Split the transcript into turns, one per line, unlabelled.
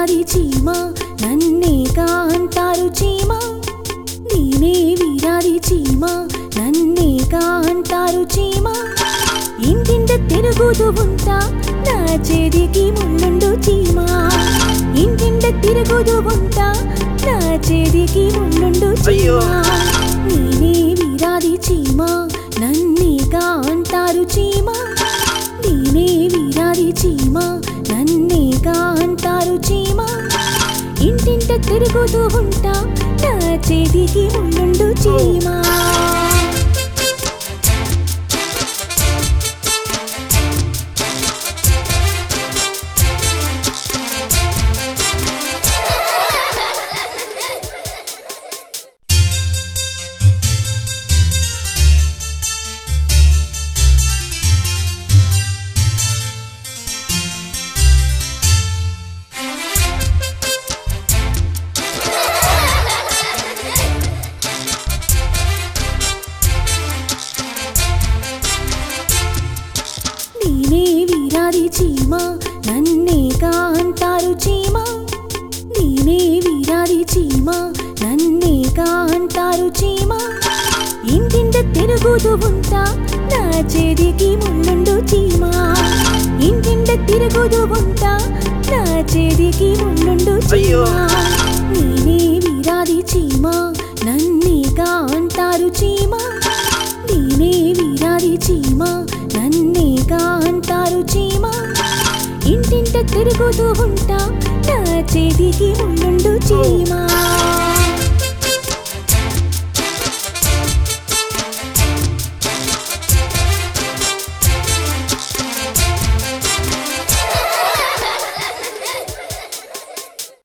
వీరాది చీమ నన్నేగా అంటారు చీమ నేనే వీరాది చీమ నన్నేగా అంటారు చీమ ఇంటింట తిరుగుతూ ఉంటా నా చేతికి ముళ్ళుండు చీమ ఇంటింట తిరుగుతూ ఉంటా నా చేతికి ముళ్ళుండు
అయ్యో.
చీమ నేనే వీరాది చీమ నన్నేగా అంటారు చీమ నేనే వీరాది చీమ నన్నేగా అంటారు చీమ ఇంటింట తిరుగుతూ ఉంటా నా చేతికి ముళ్ళుండు చీమ నేనే వీరాది చీమ నన్నేగా అంటారు చీమ నేనే వీరాది చీమ నన్నేగా అంటారు చీమ ఇంటింట తిరుగుతూ ఉంటా నా చేతికి ముళ్ళుండు చీమ ఇంటింట తిరుగుతూ ఉంటా నా చేతికి ముళ్ళుండు
అయ్యో.
చీమ నేనే వీరాది చీమ నన్నేగా అంటారు చీమ నేనే వీరాది చీమ నన్నేగా అంటారు చీమ ఇంటింట తిరుగుతూ ఉంటా నా చేతికి ముళ్ళుండు చీమ